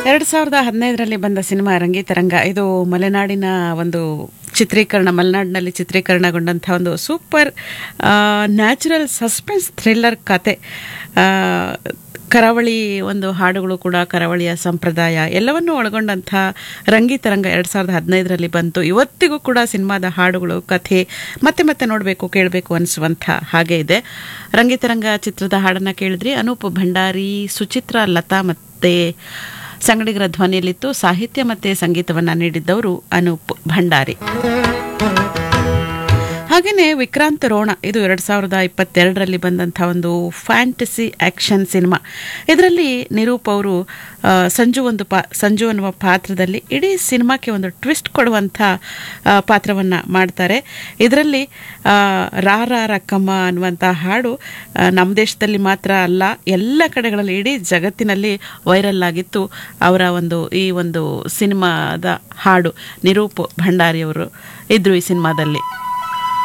ಎರಡು ಸಾವಿರದ ಹದಿನೈದರಲ್ಲಿ ಬಂದ ಸಿನಿಮಾ ರಂಗಿತರಂಗ ಇದು ಮಲೆನಾಡಿನ ಒಂದು ಚಿತ್ರೀಕರಣ ಮಲೆನಾಡಿನಲ್ಲಿ ಚಿತ್ರೀಕರಣಗೊಂಡಂಥ ಒಂದು ಸೂಪರ್ ನ್ಯಾಚುರಲ್ ಸಸ್ಪೆನ್ಸ್ ಥ್ರಿಲ್ಲರ್ ಕತೆ ಆ, ಕರಾವಳಿ ಒಂದು ಹಾಡುಗಳು ಕೂಡ ಕರಾವಳಿಯ ಸಂಪ್ರದಾಯ ಎಲ್ಲವನ್ನೂ ಒಳಗೊಂಡಂಥ ರಂಗಿತರಂಗ ಎರಡು ಸಾವಿರದ ಹದಿನೈದರಲ್ಲಿ ಬಂತು ಇವತ್ತಿಗೂ ಕೂಡ ಸಿನಿಮಾದ ಹಾಡುಗಳು ಕಥೆ ಮತ್ತೆ ಮತ್ತೆ ನೋಡಬೇಕು ಕೇಳಬೇಕು ಅನಿಸುವಂಥ ಹಾಗೆ ಇದೆ ರಂಗಿತರಂಗ ಚಿತ್ರದ ಹಾಡನ್ನು ಕೇಳಿದ್ರಿ ಅನೂಪ್ ಭಂಡಾರಿ ಸುಚಿತ್ರಾ ಲತಾ ಮತ್ತೆ ಸಂಗಡಿಗರ ಧ್ವನಿಯಲ್ಲಿತ್ತು ಸಾಹಿತ್ಯ ಮತ್ತೆ ಸಂಗೀತವನ್ನ ನೀಡಿದ್ದವರು ಅನೂಪ್ ಭಂಡಾರಿ ಹಾಗೆಯೇ ವಿಕ್ರಾಂತ್ ರೋಣ ಇದು ಎರಡು ಸಾವಿರದ ಇಪ್ಪತ್ತೆರಡರಲ್ಲಿ ಬಂದಂಥ ಒಂದು ಫ್ಯಾಂಟಸಿ ಆ್ಯಕ್ಷನ್ ಸಿನಿಮಾ ಇದರಲ್ಲಿ ನಿರೂಪ್ ಅವರು ಆ, ಸಂಜು ಒಂದು ಪಾ ಸಂಜು ಅನ್ನುವ ಪಾತ್ರದಲ್ಲಿ ಇಡೀ ಸಿನಿಮಾಕ್ಕೆ ಒಂದು ಟ್ವಿಸ್ಟ್ ಕೊಡುವಂಥ ಆ, ಪಾತ್ರವನ್ನು ಮಾಡ್ತಾರೆ ಇದರಲ್ಲಿ ಆ, ರಾ ರಾ ರಕ್ಕಮ್ಮ ಅನ್ನುವಂಥ ಹಾಡು ಆ, ನಮ್ಮ ದೇಶದಲ್ಲಿ ಮಾತ್ರ ಅಲ್ಲ ಎಲ್ಲ ಕಡೆಗಳಲ್ಲಿ ಇಡೀ ಜಗತ್ತಿನಲ್ಲಿ ವೈರಲ್ ಆಗಿತ್ತು ಅವರ ಒಂದು ಈ ಒಂದು ಸಿನಿಮಾದ ಹಾಡು ನಿರೂಪ್ ಭಂಡಾರಿಯವರು ಇದ್ರು ಈ ಸಿನಿಮಾದಲ್ಲಿ